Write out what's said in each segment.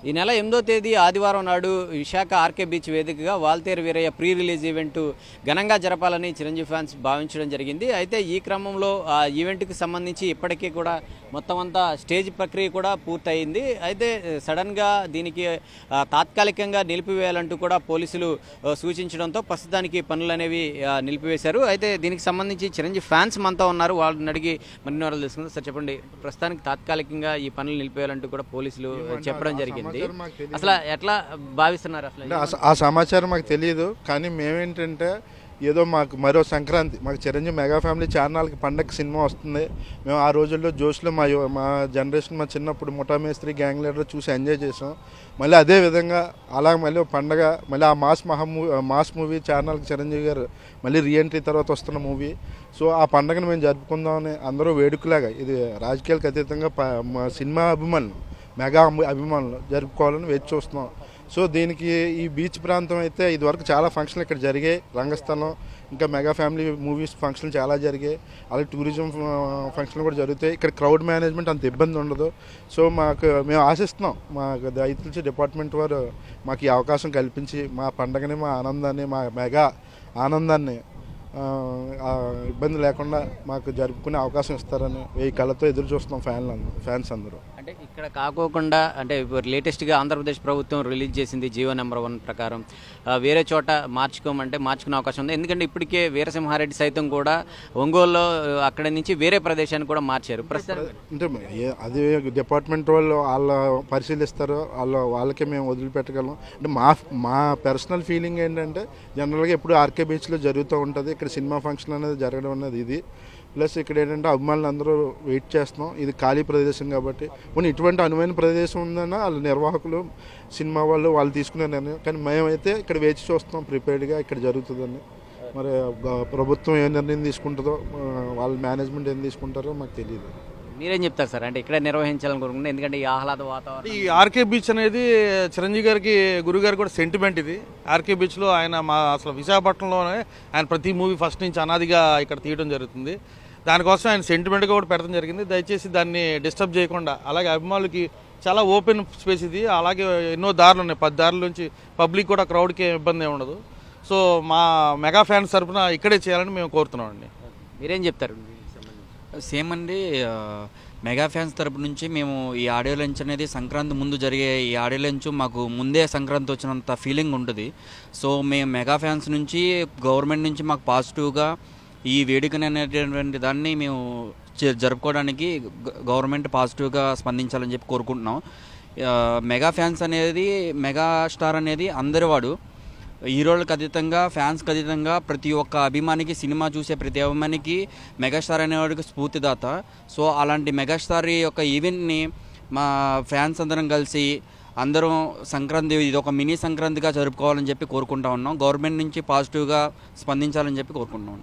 ఈ నెల ఎనిమిదో తేదీ ఆదివారం నాడు విశాఖ ఆర్కే బీచ్ వేదికగా Waltair Veerayya pre release event ఘనంగా జరపాలని చిరంజీవి ఫ్యాన్స్ భావించడం జరిగింది అయితే ఈ క్రమంలో ఆ ఈవెంట్కి సంబంధించి ఇప్పటికీ కూడా మొత్తం అంతా స్టేజ్ ప్రక్రియ కూడా పూర్తయింది అయితే సడన్గా దీనికి ఆ, తాత్కాలికంగా నిలిపివేయాలంటూ కూడా పోలీసులు ఆ, సూచించడంతో ప్రస్తుతానికి పనులు అనేవి ఆ, నిలిపివేశారు అయితే దీనికి సంబంధించి చిరంజీవి ఫ్యాన్స్ మనతో ఉన్నారు వాళ్ళని అడిగి మరిన్ని వివరాలు తెలుసుకుందాం సార్ చెప్పండి ప్రస్తుతానికి తాత్కాలికంగా ఈ పనులు నిలిపేయాలంటూ కూడా పోలీసులు చెప్పడం జరిగింది సమాచారం మాకు తెలియదు. అసలు ఎట్లా భావిస్తున్నారు అసలు అంటే ఆ స- ఆ సమాచారం మాకు తెలియదు కానీ మేమేంటంటే ఏదో మాకు మరో సంక్రాంతి మాకు చిరంజీవి మెగా ఫ్యామిలీ ఛానల్కి పండగ సినిమా వస్తుంది మేము ఆ రోజుల్లో జోష్లో మా యు- మా జనరేషన్ మా చిన్నప్పుడు ముఠా మేస్త్రి గ్యాంగ్ లీడర్ చూసి ఎంజాయ్ చేసాం మళ్ళీ అదే విధంగా అలా మళ్ళీ ఒక పండగ మళ్ళీ ఆ మాస్ మహా మూవీ మాస్ మూవీ ఛానల్కి చిరంజీవి గారు మళ్ళీ రీఎంట్రీ తర్వాత వస్తున్న మూవీ సో ఆ పండగను మేము జరుపుకుందామని అందరూ వేడుకలాగా ఇది రాజకీయాలకు అతీతంగా ప- మా సినిమా అభిమానులు మెగా అభి- అభిమానులు జరుపుకోవాలని వేచి చూస్తున్నాం సో దీనికి ఈ బీచ్ ప్రాంతం అయితే ఇదివరకు చాలా ఫంక్షన్లు ఇక్కడ జరిగాయి రంగస్థలం ఇంకా మెగా ఫ్యామిలీ మూవీస్ ఫంక్షన్లు చాలా జరిగాయి అలాగే టూరిజం ఫంక్షన్లు కూడా జరుగుతాయి ఇక్కడ క్రౌడ్ మేనేజ్మెంట్ అంత ఇబ్బంది ఉండదు సో మాకు మేము ఆశిస్తున్నాం మాకు దయచేసి డిపార్ట్మెంట్ వారు మాకు ఈ అవకాశం కల్పించి మా పండగని మా ఆనందాన్ని మా మెగా ఆనందాన్ని ఆ, ఆ ఇబ్బంది లేకుండా మాకు జరుపుకునే అవకాశం ఇస్తారని వెయ్యి కళ్ళతో ఎదురు చూస్తున్నాం ఫ్యాన్లు అందరూ ఫ్యాన్స్ అందరూ అంటే ఇక్కడ కాకోకుండా అంటే ఇప్పుడు లేటెస్ట్గా ఆంధ్రప్రదేశ్ ప్రభుత్వం రిలీజ్ చేసింది జియో నెంబర్ వన్ ప్రకారం ఆ, వేరే చోట మార్చుకోమంటే మార్చుకునే అవకాశం ఉంది ఎందుకంటే ఇప్పటికే వీరసింహారెడ్డి సైతం కూడా ఒంగోలులో ఆ, అక్కడి నుంచి వేరే ప్రదేశాన్ని కూడా మార్చారు ప్రస్తుతం అంటే ఏ- అది డిపార్ట్మెంట్ వాళ్ళు వాళ్ళ పరిశీలిస్తారు వాళ్ళ వాళ్ళకే మేము వదిలిపెట్టగలం అంటే మా మా పర్సనల్ ఫీలింగ్ ఏంటంటే జనరల్గా ఎప్పుడు ఆర్కే బీచ్లో జరుగుతూ ఉంటుంది ఇక్కడ సినిమా ఫంక్షన్ అనేది జరగడం అనేది ఇది ప్లస్ ఇక్కడ ఏంటంటే అభిమానులు అందరూ వెయిట్ చేస్తున్నాం ఇది ఖాళీ ప్రదేశం కాబట్టి కొన్ని ఇటువంటి అనువైన ప్రదేశం ఉందన్న వాళ్ళ నిర్వాహకులు సినిమా వాళ్ళు వాళ్ళు తీసుకునే నిర్ణయం కానీ మేమైతే ఇక్కడ వేచి చూస్తున్నాం ప్రిపేర్డ్గా ఇక్కడ జరుగుతుందని మరి గ- ప్రభుత్వం ఏ నిర్ణయం తీసుకుంటుందో ఆ, వాళ్ళ మేనేజ్మెంట్ ఏం తీసుకుంటారో మాకు తెలియదు మీరేం చెప్తారు సార్ అంటే ఇక్కడ నిర్వహించాలని కోరుకుంటున్నాను ఎందుకంటే ఈ ఆహ్లాద వాతావరణం ఈ ఆర్కే బీచ్ అనేది చిరంజీవి గారికి గురుగారికి కూడా సెంటిమెంట్ ఇది ఆర్కే బీచ్లో ఆయన మా అసలు విశాఖపట్నంలోనే ఆయన ప్రతి మూవీ ఫస్ట్ నుంచి అనాదిగా ఇక్కడ తీయడం జరుగుతుంది దానికోసం ఆయన సెంటిమెంట్గా కూడా పెడతాం జరిగింది దయచేసి దాన్ని డిస్టర్బ్ చేయకుండా అలాగే అభిమానులకి చాలా ఓపెన్ స్పేస్ ఇది అలాగే ఎన్నో దారులు ఉన్నాయి పది దారుల నుంచి పబ్లిక్ కూడా క్రౌడ్కి ఇబ్బంది ఏమి ఉండదు సో మా మెగా ఫ్యాన్స్ తరపున ఇక్కడే చేయాలని మేము కోరుతున్నాం అండి మీరేం చెప్తారు దీనికి సంబంధించి? సేమ్ అండి ఆ, మెగా ఫ్యాన్స్ తరపు నుంచి మేము ఈ ఆడియో లంచ్ అనేది సంక్రాంతి ముందు జరిగే ఈ ఆడియో లంచ్ మాకు ముందే సంక్రాంతి వచ్చినంత ఫీలింగ్ ఉంటుంది సో మేము మెగా ఫ్యాన్స్ నుంచి గవర్నమెంట్ నుంచి మాకు పాజిటివ్గా ఈ వేడుకని అనేటటువంటి దాన్ని మేము జ- జరుపుకోవడానికి గ- గవర్నమెంట్ పాజిటివ్గా స్పందించాలని చెప్పి కోరుకుంటున్నాం ఆ, మెగా ఫ్యాన్స్ అనేది మెగా స్టార్ అనేది అందరి వాడు హీరోలకు అతీతంగా ఫ్యాన్స్కి అతీతంగా ప్రతి ఒక్క అభిమానికి సినిమా చూసే ప్రతి అభిమానికి మెగాస్టార్ అనేవాడికి స్ఫూర్తిదాత సో అలాంటి మెగాస్టార్ యొక్క ఈవెంట్ని మా ఫ్యాన్స్ అందరం కలిసి అందరం సంక్రాంతి ఇది ఒక మినీ సంక్రాంతిగా జరుపుకోవాలని చెప్పి కోరుకుంటా ఉన్నాం గవర్నమెంట్ నుంచి పాజిటివ్గా స్పందించాలని చెప్పి కోరుకుంటున్నాం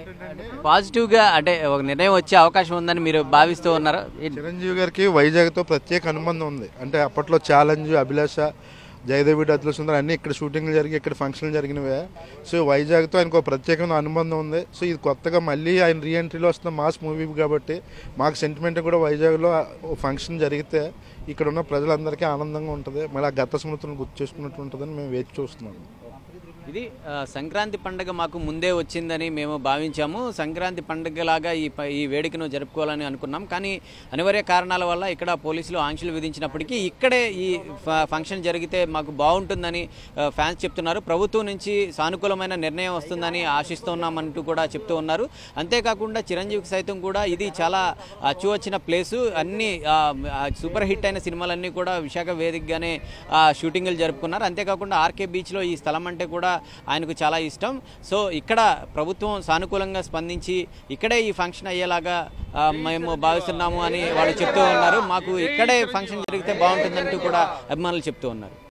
పాజిటివ్గా అంటే ఒక నిర్ణయం వచ్చే అవకాశం ఉందని మీరు భావిస్తూ ఉన్నారా ఏంటి? చిరంజీవి గారికి వైజాగ్తో ప్రత్యేక అనుబంధం ఉంది అంటే అప్పట్లో ఛాలెంజ్ అభిలాష జయదేవి అతుల సుందర్ అన్ని ఇక్కడ షూటింగ్లు జరిగి ఇక్కడ ఫంక్షన్లు జరిగినవే సో వైజాగ్తో ఆయనకు ఒక ప్రత్యేకమైన అనుబంధం ఉంది సో ఇది కొత్తగా మళ్ళీ ఆయన రీఎంట్రీలో వస్తున్న మాస్ మూవీ కాబట్టి మాకు సెంటిమెంట్ కూడా వైజాగ్లో ఓ ఫంక్షన్ జరిగితే ఇక్కడ ఉన్న ప్రజలందరికీ ఆనందంగా ఉంటుంది మళ్ళీ ఆ గత స్మృతులను గుర్తు చేసుకున్నట్టు ఉంటుందని మేము వేచి చూస్తున్నాం ఇది ఆ, సంక్రాంతి పండుగ మాకు ముందే వచ్చిందని మేము భావించాము సంక్రాంతి పండుగలాగా ఈ ప- ఈ వేడుకను జరుపుకోవాలని అనుకున్నాం కానీ అనివార్య కారణాల వల్ల ఇక్కడ పోలీసులు ఆంక్షలు విధించినప్పటికీ ఇక్కడే ఈ ఫ- ఫంక్షన్ జరిగితే మాకు బాగుంటుందని ఆ, ఫ్యాన్స్ చెప్తున్నారు ప్రభుత్వం నుంచి సానుకూలమైన నిర్ణయం వస్తుందని ఆశిస్తున్నామంటూ కూడా చెప్తూ ఉన్నారు అంతేకాకుండా చిరంజీవికి సైతం కూడా ఇది చాలా అచ్చువచ్చిన ప్లేసు అన్ని ఆ, ఆ, సూపర్ హిట్ అయిన సినిమాలన్నీ కూడా విశాఖ వేదికగానే ఆ, షూటింగ్లు జరుపుకున్నారు అంతేకాకుండా ఆర్కే బీచ్లో ఈ స్థలం అంటే కూడా ఆయనకు చాలా ఇష్టం సో ఇక్కడ ప్రభుత్వం సానుకూలంగా స్పందించి ఇక్కడే ఈ ఫంక్షన్ అయ్యేలాగా ఆ, మేము భావిస్తున్నాము అని వాళ్ళు చెప్తూ ఉన్నారు మాకు ఇక్కడే ఫంక్షన్ జరిగితే బాగుంటుందంటూ కూడా అభిమానులు చెప్తూ ఉన్నారు